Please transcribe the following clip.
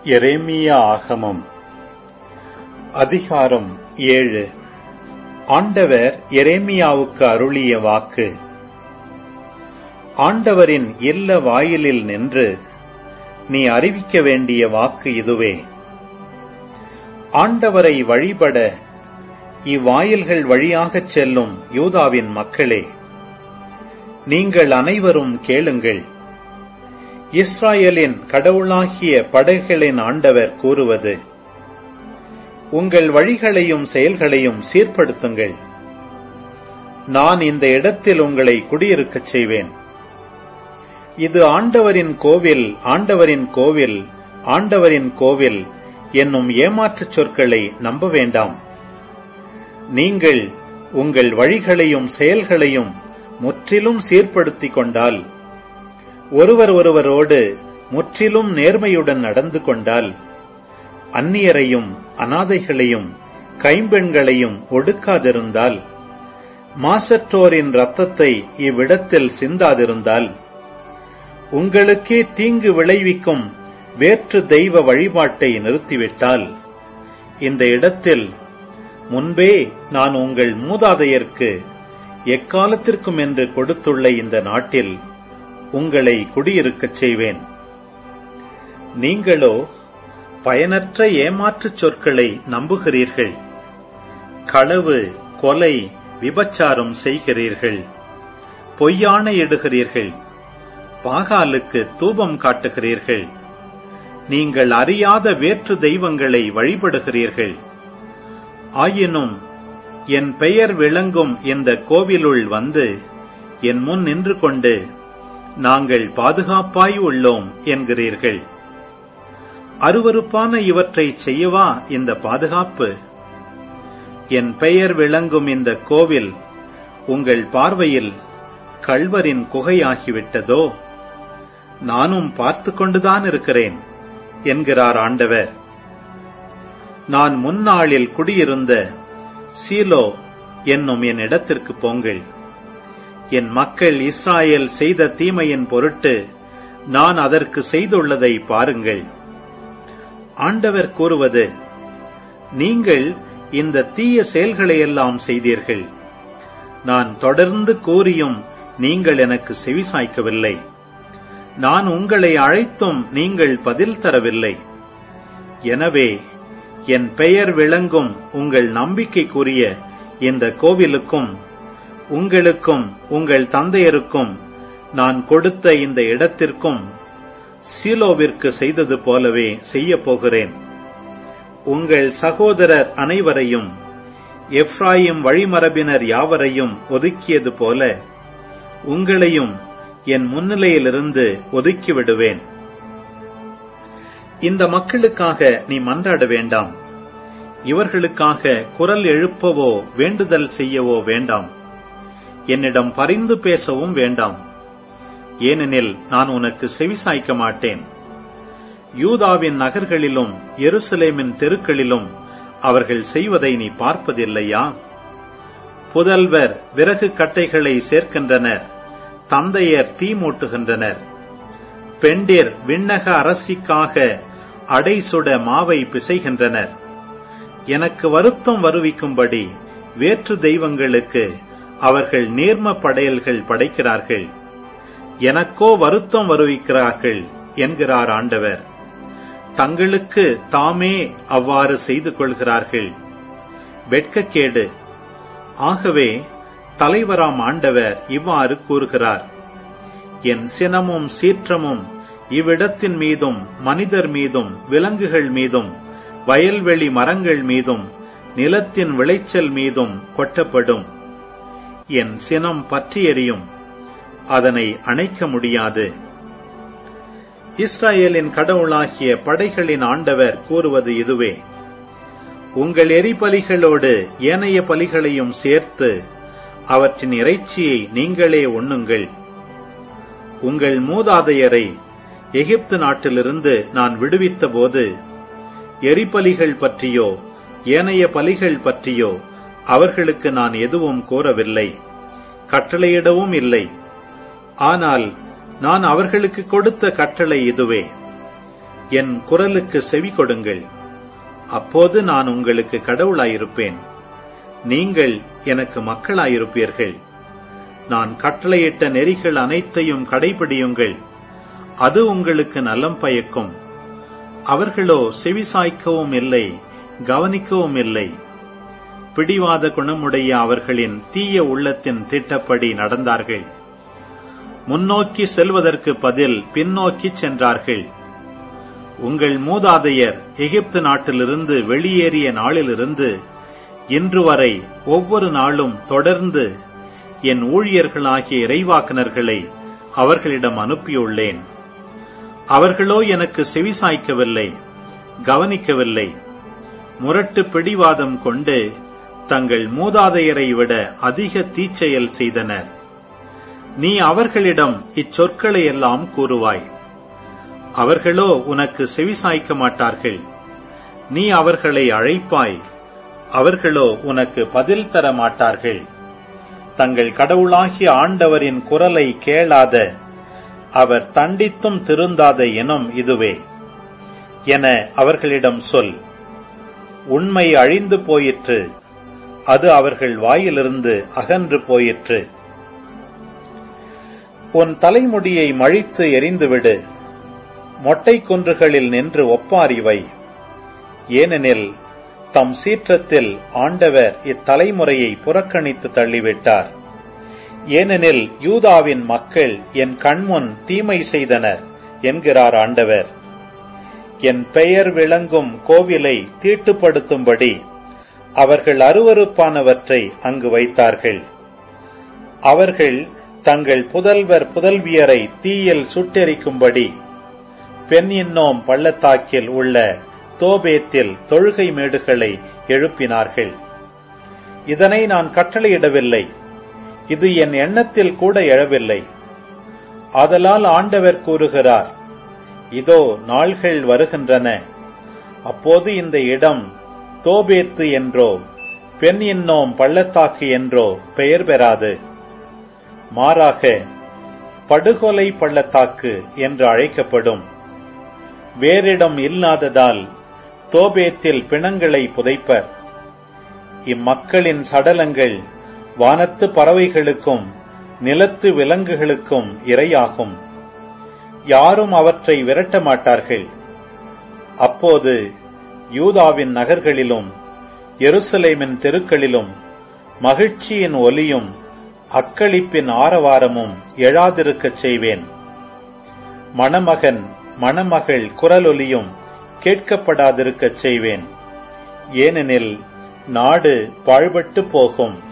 எரேமியா ஆகமம் அதிகாரம் ஏழு ஆண்டவர் எரேமியாவுக்கு அருளிய வாக்கு ஆண்டவரின் இல்ல வாயிலில் நின்று நீ அறிவிக்க வேண்டிய வாக்கு இதுவே ஆண்டவரை வழிபட இவ்வாயில்கள் வழியாகச் செல்லும் யூதாவின் மக்களே நீங்கள் அனைவரும் கேளுங்கள் இஸ்ராயலின் கடவுளாகிய படைகளின் ஆண்டவர் கூறுவது உங்கள் வழிகளையும் செயல்களையும் சீர்படுத்துங்கள் நான் இந்த இடத்தில் உங்களை குடியிருக்கச் செய்வேன் இது ஆண்டவரின் கோவில் ஆண்டவரின் கோவில் ஆண்டவரின் கோவில் என்னும் ஏமாற்றுச் சொற்களை நம்ப வேண்டாம் நீங்கள் உங்கள் வழிகளையும் செயல்களையும் முற்றிலும் சீர்படுத்திக் கொண்டால் ஒருவர் ஒருவரோடு முற்றிலும் நேர்மையுடன் நடந்து கொண்டால் அந்நியரையும் அனாதைகளையும் கைம்பெண்களையும் ஒடுக்காதிருந்தால் மாசற்றோரின் ரத்தத்தை இவ்விடத்தில் சிந்தாதிருந்தால் உங்களுக்கே தீங்கு விளைவிக்கும் வேற்று தெய்வ வழிபாட்டை நிறுத்திவிட்டால் இந்த இடத்தில் முன்பே நான் உங்கள் மூதாதையர்க்கு எக்காலத்திற்கும் என்று கொடுத்துள்ள இந்த நாட்டில் உங்களை குடியிருக்கச் செய்வேன் நீங்களோ பயனற்ற ஏமாற்றுச் சொற்களை நம்புகிறீர்கள் களவு கொலை விபச்சாரம் செய்கிறீர்கள் பொய்யாணையிடுகிறீர்கள் பாகாலுக்கு தூபம் காட்டுகிறீர்கள் நீங்கள் அறியாத வேற்று தெய்வங்களை வழிபடுகிறீர்கள் ஆயினும் என் பெயர் விளங்கும் இந்த கோவிலுள் வந்து என் முன் நின்று கொண்டு நாங்கள் பாதுகாப்பாய் உள்ளோம் என்கிறீர்கள் அருவருப்பான இவற்றை செய்யவா இந்த பாதுகாப்பு என் பெயர் விளங்கும் இந்த கோவில் உங்கள் பார்வையில் கள்வரின் குகையாகிவிட்டதோ நானும் பார்த்து கொண்டுதான் இருக்கிறேன் என்கிறார் ஆண்டவர் நான் முன்னாளில் குடியிருந்த சீலோ என்னும் என் இடத்திற்கு போங்கள் என் மக்கள் இஸ்ராயேல் செய்த தீமையின் பொருட்டு நான் அதற்கு செய்துள்ளதை பாருங்கள் ஆண்டவர் கூறுவது நீங்கள் இந்த தீய செயல்களையெல்லாம் செய்தீர்கள் நான் தொடர்ந்து கூறியும் நீங்கள் எனக்கு செவிசாய்க்கவில்லை நான் உங்களை அழைத்தும் நீங்கள் பதில் தரவில்லை எனவே என் பெயர் விளங்கும் உங்கள் நம்பிக்கைக்குரிய இந்த கோவிலுக்கும் உங்களுக்கும் உங்கள் தந்தையருக்கும் நான் கொடுத்த இந்த இடத்திற்கும் சீலோவிற்கு செய்தது போலவே செய்யப் போகிறேன் உங்கள் சகோதரர் அனைவரையும் எப்ராயிம் வழிமரபினர் யாவரையும் ஒதுக்கியது போல உங்களையும் என் முன்னிலையிலிருந்து ஒதுக்கிவிடுவேன் இந்த மக்களுக்காக நீ மன்றாட வேண்டாம் இவர்களுக்காக குரல் எழுப்பவோ வேண்டுதல் செய்யவோ வேண்டாம் என்னிடம் பரிந்து பேசவும் வேண்டாம் ஏனெனில் நான் உனக்கு செவிசாய்க்க மாட்டேன் யூதாவின் நகர்களிலும் எருசலேமின் தெருக்களிலும் அவர்கள் செய்வதை நீ பார்ப்பதில்லையா புதல்வர் விறகு கட்டைகளை சேர்க்கின்றனர் தந்தையர் தீ மூட்டுகின்றனர் பெண்டிர் விண்ணக அரசிக்காக அடைசுட மாவை பிசைகின்றனர் எனக்கு வருத்தம் வருவிக்கும்படி வேற்று தெய்வங்களுக்கு அவர்கள் நேர்ம படையல்கள் படைக்கிறார்கள் எனக்கோ வருத்தம் வருவிக்கிறார்கள் என்கிறார் ஆண்டவர் தங்களுக்கு தாமே அவ்வாறு செய்து கொள்கிறார்கள் வெட்கக்கேடு ஆகவே தலைவராம் ஆண்டவர் இவ்வாறு கூறுகிறார் என் சினமும் சீற்றமும் இவ்விடத்தின் மீதும் மனிதர் மீதும் விலங்குகள் மீதும் வயல்வெளி மரங்கள் மீதும் நிலத்தின் விளைச்சல் மீதும் கொட்டப்படும் என் சினம் பற்றி எறியும் அதனை அணைக்க முடியாது இஸ்ராயேலின் கடவுளாகிய படைகளின் ஆண்டவர் கூறுவது இதுவே உங்கள் எரிபலிகளோடு ஏனைய பலிகளையும் சேர்த்து அவற்றின் இறைச்சியை நீங்களே உண்ணுங்கள் உங்கள் மூதாதையரை எகிப்து நாட்டிலிருந்து நான் விடுவித்த போது எரிபலிகள் பற்றியோ ஏனைய பலிகள் பற்றியோ அவர்களுக்கு நான் எதுவும் கூறவில்லை கட்டளையிடவும் இல்லை ஆனால் நான் அவர்களுக்கு கொடுத்த கட்டளை இதுவே என் குரலுக்கு செவி கொடுங்கள் அப்போது நான் உங்களுக்கு கடவுளாயிருப்பேன் நீங்கள் எனக்கு மக்களாயிருப்பீர்கள் நான் கட்டளையிட்ட நெறிகள் அனைத்தையும் கடைபிடியுங்கள் அது உங்களுக்கு நலம் பயக்கும் அவர்களோ செவிசாய்க்கவும் இல்லை கவனிக்கவும் இல்லை பிடிவாத குணமுடைய அவர்களின் தீய உள்ளத்தின் திட்டப்படி நடந்தார்கள் முன்னோக்கி செல்வதற்கு பதில் பின்னோக்கி சென்றார்கள் உங்கள் மூதாதையர் எகிப்து நாட்டிலிருந்து வெளியேறிய நாளிலிருந்து இன்று வரை ஒவ்வொரு நாளும் தொடர்ந்து என் ஊழியர்களாகிய இறைவாக்கினர்களை அவர்களிடம் அனுப்பியுள்ளேன் அவர்களோ எனக்கு செவிசாய்க்கவில்லை கவனிக்கவில்லை முரட்டு பிடிவாதம் கொண்டு தங்கள் மூதாதையரை விட அதிக தீச்செயல் செய்தனர் நீ அவர்களிடம் இச்சொற்களை எல்லாம் கூறுவாய் அவர்களோ உனக்கு செவிசாய்க்க மாட்டார்கள் நீ அவர்களை அழைப்பாய் அவர்களோ உனக்கு பதில் தர மாட்டார்கள் தங்கள் கடவுளாகிய ஆண்டவரின் குரலை கேளாத அவர் தண்டித்தும் திருந்தாத இனம் இதுவே என அவர்களிடம் சொல் உண்மை அழிந்து போயிற்று அது அவர்கள் வாயிலிருந்து அகன்று போயிற்று உன் தலைமுடியை மழித்து எரிந்துவிடு மொட்டை குன்றுகளில் நின்று ஒப்பாரிவை ஏனெனில் தம் சீற்றத்தில் ஆண்டவர் இத்தலைமுறையை புறக்கணித்து தள்ளிவிட்டார் ஏனெனில் யூதாவின் மக்கள் என் கண்முன் தீமை செய்தனர் என்கிறார் ஆண்டவர் என் பெயர் விளங்கும் கோவிலை தீட்டுப்படுத்தும்படி அவர்கள் அருவருப்பானவற்றை அங்கு வைத்தார்கள் அவர்கள் தங்கள் புதல்வர் புதல்வியரை தீயில் சுட்டெரிக்கும்படி பெண் இன்னோம் பள்ளத்தாக்கில் உள்ள தோபேத்தில் தொழுகை மேடுகளை எழுப்பினார்கள் இதனை நான் கட்டளையிடவில்லை இது என் எண்ணத்தில் கூட எழவில்லை ஆதலால் ஆண்டவர் கூறுகிறார் இதோ நாள்கள் வருகின்றன அப்போது இந்த இடம் தோபேத்து என்றோ பெண் என்னோம் பள்ளத்தாக்கு என்றோ பெயர் பெறாது மாறாக படுகொலை பள்ளத்தாக்கு என்று அழைக்கப்படும் வேறிடம் இல்லாததால் தோபேத்தில் பிணங்களை புதைப்பர் இம்மக்களின் சடலங்கள் வானத்து பறவைகளுக்கும் நிலத்து விலங்குகளுக்கும் இரையாகும் யாரும் அவற்றை விரட்ட மாட்டார்கள் அப்போது யூதாவின் நகர்களிலும் எருசலேமின் தெருக்களிலும் மகிழ்ச்சியின் ஒலியும் அக்களிப்பின் ஆரவாரமும் எழாதிருக்கச் செய்வேன் மணமகன் மணமகள் குரலொலியும் கேட்கப்படாதிருக்கச் செய்வேன் ஏனெனில் நாடு பாழ்பட்டு போகும்